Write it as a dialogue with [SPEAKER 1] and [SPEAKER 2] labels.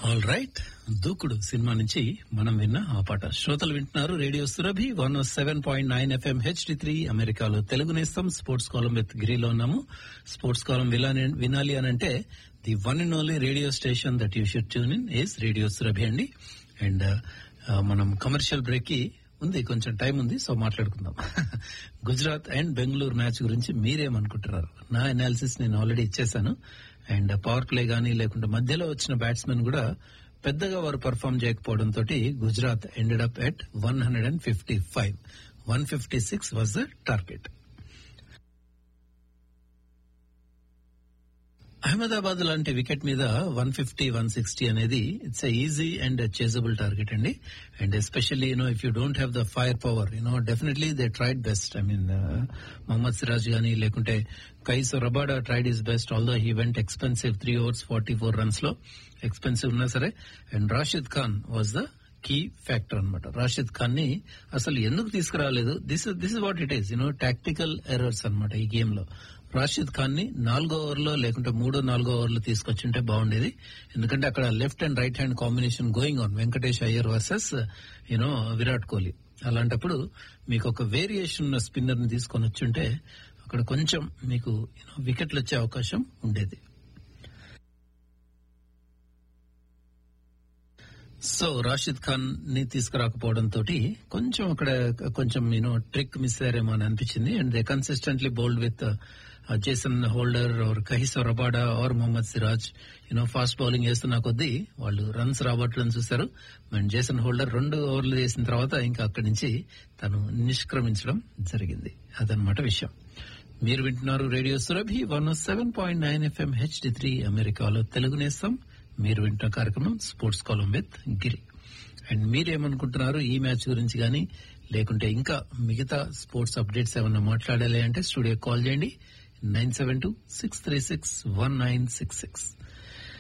[SPEAKER 1] all right దూకుడు cinema నుంచి మనం విన్న ఆ పాట శ్రోతలు వింటున్నారు radio Surabhi one seven point nine FM HD three అమెరికాలో తెలుగు నేస్తం స్పోర్ట్స్ కాలం విత్ గిరిలో ఉన్నాము స్పోర్ట్స్ కాలం వినాలి అని అంటే the one and only radio station that you should tune in is radio Surabhi అండి అండ్ మనం కమర్షియల్ బ్రేక్ కి ఉంది కొంచెం టైం ఉంది సో మాట్లాడుకుందాం గుజరాత్ అండ్ బెంగళూరు మ్యాచ్ గురించి మీరేమనుకుంటున్నారు నా అనాలిసిస్ నేను ఆల్రెడీ ఇచ్చేసాను అండ్ పవర్ ప్లే గానీ లేకుంటే మధ్యలో వచ్చిన బ్యాట్స్మెన్ కూడా పెద్దగా వారు పర్ఫామ్ చేయకపోవడంతో Gujarat ended up at one hundred and fifty five one fifty six was the target Ahmedabad లాంటి వికెట్ మీద వన్ ఫిఫ్టీ వన్ సిక్స్టీ అనేది it's easy and chasable target అండి and especially you know if you don't have the fire power you know definitely they tried best I mean Mohammed Siraj గానీ లేకుంటే Kagiso Rabada tried is best although he went expensive three overs forty four runs లో expensive ఉన్నా సరే and Rashid Khan was the key factor అనమాట రాషిద్ ఖాన్ ని అసలు ఎందుకు తీసుకురాలేదు this this is what it is you know tactical errors అనమాట ఈ గేమ్ లో రాషిద్ ఖాన్ ని నాలుగో ఓవర్లో లేకుంటే మూడో నాలుగో ఓవర్లో తీసుకొచ్చింటే బాగుండేది ఎందుకంటే అక్కడ left and right hand combination going on Venkatesh Iyer versus you know Virat Kohli అలాంటప్పుడు మీకు ఒక వేరియేషన్ ఉన్న స్పిన్నర్ ని తీసుకొని వచ్చుంటే అక్కడ కొంచెం మీకు వికెట్లు వచ్చే అవకాశం ఉండేది సో రాషిద్ ఖాన్ ని తీసుకురాకపోవడం తోటి కొంచెం అక్కడ కొంచెం యూనో ట్రిక్ మిస్ అయ్యారేమో అని అనిపించింది and they consistently bowled with Jason Holder or Kagiso Rabada or Mohammed Siraj you know fast bowling వేస్తున్న కొద్దీ వాళ్ళు రన్స్ రాబట్టడం చూశారు అండ్ జేసన్ హోల్డర్ రెండు ఓవర్లు వేసిన తర్వాత ఇంకా అక్కడి నుంచి తను నిష్క్రమించడం జరిగింది అదనమాట విషయం మీరు వింటున్నారు radio Surabhi one seven point nine FM HD three అమెరికాలో తెలుగు నేస్తాం మీరు వింటున్న కార్యక్రమం స్పోర్ట్స్ కాలం విత్ గిరి అండ్ మీరేమనుకుంటున్నారు ఈ మ్యాచ్ గురించి కానీ లేకుంటే ఇంకా మిగతా స్పోర్ట్స్ అప్డేట్స్ ఏమన్నా మాట్లాడాలి అంటే స్టూడియో కాల్ చేయండి nine seven two six three six one nine six six